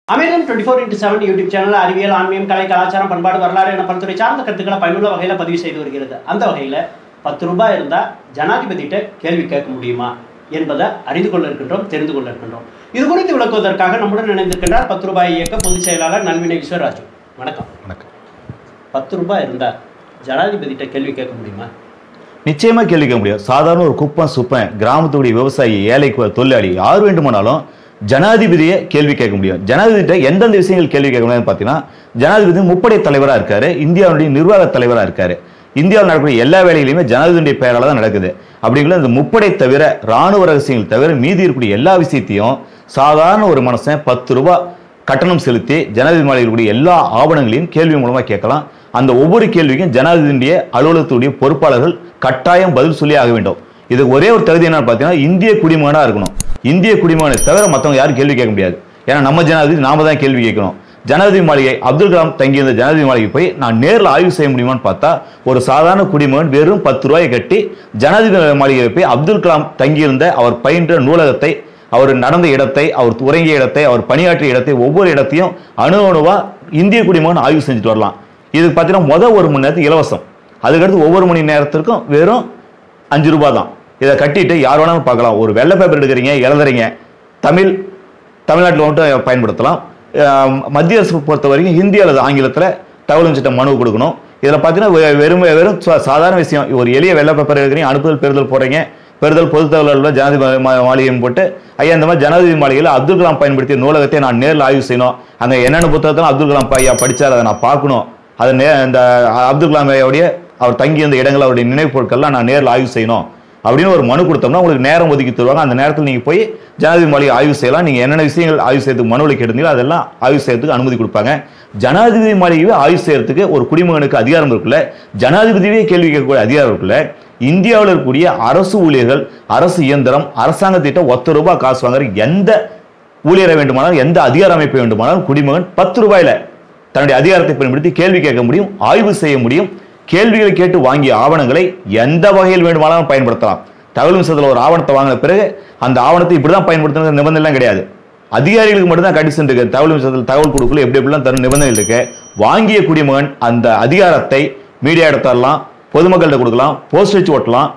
Amazon twenty four into seven YouTube channel அறிவியல் ஆன்மீகம் கலை கலாச்சாரம் பண்பாடு வரலாறு என பல்துறை சார்ந்த கருத்துக்களை பயனுள்ள வகையில் பதிவு செய்து வருகிறது அந்த வகையில் பத்து ரூபாய் இருந்தால் ஜனாதிபதிகிட்ட கேள்வி கேட்க முடியுமா என்பதை அறிந்து கொள்ள இருக்கின்றோம் தெரிந்து கொள்ள இருக்கின்றோம் இது குறித்து விளக்குவதற்காக நம்முடன் இணைந்திருக்கின்றார் பத்து ரூபாய் இயக்க பொதுச் செயலாளர் நல்வினை விஸ்வராஜு வணக்கம் வணக்கம் பத்து ரூபாய் இருந்தால் ஜனாதிபதிகிட்ட கேள்வி கேட்க முடியுமா நிச்சயமா கேள்வி கேட்க முடியும் சாதாரண ஒரு குப்பம் சுப்பன் கிராமத்துடைய விவசாயி ஏழை கு- தொழிலாளி யார் வேண்டுமானாலும் ஜனாதிபதியை கேள்வி கேட்க முடியும் ஜனாதிபதிட்ட எந்தெந்த விஷயங்கள் கேள்வி கேட்க முடியும்னு பார்த்தீங்கன்னா ஜனாதிபதி முப்படை தலைவராக இருக்காரு இந்தியாவுடைய நிர்வாக தலைவராக இருக்காரு இந்தியாவில் நடக்கக்கூடிய எல்லா வேலைகளையுமே ஜனாதிபதியுடைய பெயரால தான் நடக்குது அப்படிங்கிற இந்த முப்படை தவிர ராணுவ ரகசியங்கள் தவிர மீதி இருக்கக்கூடிய எல்லா விஷயத்தையும் சாதாரண ஒரு மனுஷன் பத்து ரூபாய் கட்டணம் செலுத்தி ஜனாதிபதி மாளிகையில் இருக்கக்கூடிய எல்லா ஆவணங்களையும் கேள்வி மூலமா கேட்கலாம் அந்த ஒவ்வொரு கேள்விக்கும் ஜனாதிபதியுடைய அலுவலகத்துடைய பொறுப்பாளர்கள் கட்டாயம் பதில் சொல்லி ஆக வேண்டும் இது ஒரே ஒரு தகுதி என்னன்னு பார்த்தீங்கன்னா இந்திய குடிமகனா இருக்கணும் இந்திய குடிமகனை தவிர மற்றவங்க யாரும் கேள்வி கேட்க முடியாது ஏன்னா நம்ம ஜனாதிபதி நாம தான் கேள்வி கேட்கணும் ஜனாதிபதி மாளிகை அப்துல் கலாம் தங்கியிருந்த ஜனாதிபதி மாளிகை போய் நான் நேரில் ஆய்வு செய்ய முடியுமான்னு பார்த்தா ஒரு சாதாரண குடிமகன் வெறும் பத்து ரூபாயை கட்டி ஜனாதிபதி மாளிகையில் போய் அப்துல் கலாம் தங்கியிருந்த அவர் பயின்ற நூலகத்தை அவர் நடந்த இடத்தை அவர் உறங்கிய இடத்தை அவர் பணியாற்றிய இடத்தை ஒவ்வொரு இடத்தையும் அணு அணுவா இந்திய குடிமகன் ஆய்வு செஞ்சுட்டு வரலாம் இதுக்கு பார்த்தீங்கன்னா முதல் ஒரு மணி நேரத்துக்கு இலவசம் அதுக்கடுத்து ஒவ்வொரு மணி நேரத்திற்கும் வெறும் அஞ்சு ரூபாய் தான் இதை கட்டிட்டு யார் வேணாலும் பார்க்கலாம் ஒரு வெள்ளை பேப்பர் எடுக்கிறீங்க எழுதுறீங்க தமிழ் தமிழ்நாட்டில் மட்டும் பயன்படுத்தலாம் அஹ் மத்திய அரசு பொறுத்த வரைக்கும் ஹிந்தி அல்லது ஆங்கிலத்தில் தகவல் சட்டம் மனு கொடுக்கணும் இதில் பார்த்தீங்கன்னா வெ- வெறும் வெறும் சா- சாதாரண விஷயம் ஒரு எளிய வெள்ளை பேப்பர் எடுக்கிறீங்க அனுப்புதல் பெறுதல் போடுறீங்க பெறுதல் பொது தகவல் ஜனாதிபதி மா- மாளிகைன்னு போட்டு ஐயா இந்த மாதிரி ஜனாதிபதி மாளிகையில் அப்துல் கலாம் பயன்படுத்திய நூலகத்தை நான் நேரில் ஆய்வு செய்யணும் அங்கே என்னென்ன புத்தகத்தில் அப்துல் கலாம் ஐயா படிச்சார் அதை நான் பார்க்கணும் அதை நே இந்த அப்துல் கலாம் ஐயாவுடைய அவர் தங்கியிருந்த இடங்கள் அவருடைய நினைவுப் பொருட்கள்லாம் நான் நேரில் ஆய்வு செய்யணும் அப்படின்னு ஒரு மனு கொடுத்தோம்னா உங்களுக்கு நேரம் ஒதுக்கி தருவாங்க அந்த நேரத்தில் நீங்கள் போய் ஜனாதிபதி மாளிகை ஆய்வு செய்யலாம் நீங்கள் என்னென்ன விஷயங்கள் ஆய்வு செய்யறதுக்கு மனுவில் கேட்டிருந்தீங்களோ அதெல்லாம் ஆய்வு செய்யறதுக்கு அனுமதி கொடுப்பாங்க ஜனாதிபதி மாளிகையை ஆய்வு செய்யறதுக்கு ஒரு குடிமகனுக்கு அதிகாரம் இருக்குல்ல ஜனாதிபதியே கேள்வி கேட்கக்கூடிய அதிகாரம் இருக்குல்ல இந்தியாவில் இருக்கக்கூடிய அரசு ஊழியர்கள் அரசு இயந்திரம் அரசாங்கத்திட்ட ஒத்த ரூபாய் காசு வாங்குற எந்த ஊழியரை வேண்டுமானாலும் எந்த அதிகார அமைப்பை வேண்டுமானாலும் குடிமகன் பத்து ரூபாயில தன்னுடைய அதிகாரத்தை பயன்படுத்தி கேள்வி கேட்க முடியும் ஆய்வு செய்ய முடியும் கேள்விகளை கேட்டு வாங்கிய ஆவணங்களை எந்த வகையில் வேண்டுமானாலும் பயன்படுத்தலாம் தகவல் விஷயத்தில் ஒரு ஆவணத்தை வாங்கின பிறகு அந்த ஆவணத்தை இப்படிதான் பயன்படுத்தணும் நிபந்தனை எல்லாம் கிடையாது அதிகாரிகளுக்கு மட்டும்தான் கண்டிஷன் இருக்கு தகவல் விஷயத்தில் தகவல் கொடுக்கல எப்படி எப்படிலாம் தரும் நிபந்தனை இருக்கு வாங்கிய குடிமகன் அந்த அதிகாரத்தை மீடியா தரலாம் பொதுமக்கள்கிட்ட கொடுக்கலாம் போஸ்ட் வச்சு ஓட்டலாம்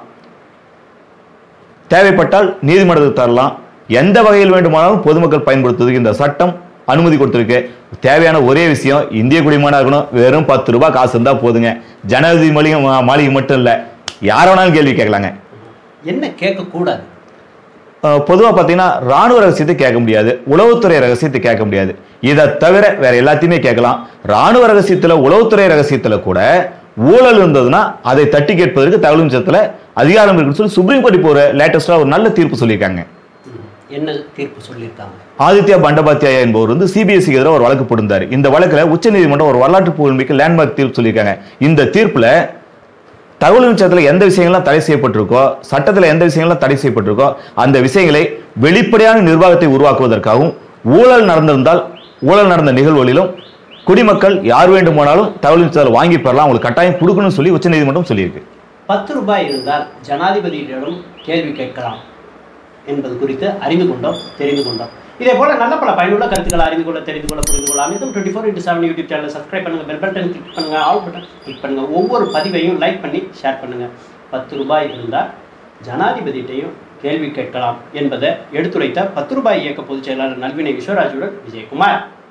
தேவைப்பட்டால் நீதிமன்றத்துக்கு தரலாம் எந்த வகையில் வேண்டுமானாலும் பொதுமக்கள் பயன்படுத்துவதற்கு இந்த சட்டம் அனுமதி கொடுத்திருக்கு தேவையான ஒரே விஷயம் இந்திய குடிமகனா இருக்கணும் வெறும் பத்து ரூபாய் காசு இருந்தா போதுங்க ஜனாதிபதி மாளிகை மாளிகை மட்டும் இல்ல யார வேணாலும் கேள்வி கேட்கலாங்க என்ன கேட்கக்கூடாது பொதுவாக பார்த்தீங்கன்னா ராணுவ ரகசியத்தை கேட்க முடியாது உளவுத்துறை ரகசியத்தை கேட்க முடியாது இதை தவிர வேற எல்லாத்தையுமே கேட்கலாம் ராணுவ ரகசியத்துல உளவுத்துறை ரகசியத்துல கூட ஊழல் இருந்ததுன்னா அதை தட்டி கேட்பதற்கு தகவல் விஷயத்துல அதிகாரம் இருக்குன்னு சொல்லி சுப்ரீம் கோர்ட் இப்போ ஒரு லேட்டஸ்டா ஒரு நல்ல தீர்ப்பு சொல்லியிருக்காங்க ம். என்ன தீர்ப்பு சொல்லியிருக்காங்க ஆதித்யா பண்டபாத்தியாயா என்பவர் வந்து சிபிஎஸ்சிக்கு எதிராக ஒரு வழக்கு போட்டிருந்தார் இந்த வழக்குல உச்சநீதிமன்றம் ஒரு வரலாற்று புகழ்மிக்க லேண்ட்மார்க் தீர்ப்பு சொல்லியிருக்காங்க இந்த தீர்ப்புல தகவல் சட்டத்தில் எந்த விஷயங்கள்லாம் தடை செய்யப்பட்டிருக்கோ சட்டத்தில் எந்த விஷயங்கள்லாம் தடை செய்யப்பட்டிருக்கோ அந்த விஷயங்களை வெளிப்படையான நிர்வாகத்தை உருவாக்குவதற்காகவும் ஊழல் நடந்திருந்தால் ஊழல் நடந்த நிகழ்வுகளிலும் குடிமக்கள் யார் வேண்டுமானாலும் தகவல் சட்டத்தில் வாங்கி பெறலாம் அவங்களுக்கு கட்டாயம் கொடுக்கணும்னு சொல்லி உச்சநீதிமன்றம் சொல்லியிருக்கு பத்து ரூபாய் இருந்தால் ஜனாதிபதியிடம் கேள்வி கேட்கலாம் என்பது குறித்து அறிந்து கொண்டோம் தெரிந்து கொண்டோம் இதே போல நல்ல பல பயனுள்ள கருத்துக்களை அறிந்து கொள்ள தெரிந்து கொள்ள புரிந்து கொள்ள Amirtham twenty four into seven YouTube channel subscribe பண்ணுங்க பெல் பட்டன் கிளிக் பண்ணுங்க ஆல் பட்டன் கிளிக் பண்ணுங்க ஒவ்வொரு பதிவையும் லைக் பண்ணி ஷேர் பண்ணுங்க பத்து ரூபாய் இருந்தால் ஜனாதிபதியிட்டையும் கேள்வி கேட்கலாம் என்பதை எடுத்துரைத்த பத்து ரூபாய் இயக்க பொதுச் செயலாளர் நல்வினை விஸ்வராஜுடன் விஜயகுமார்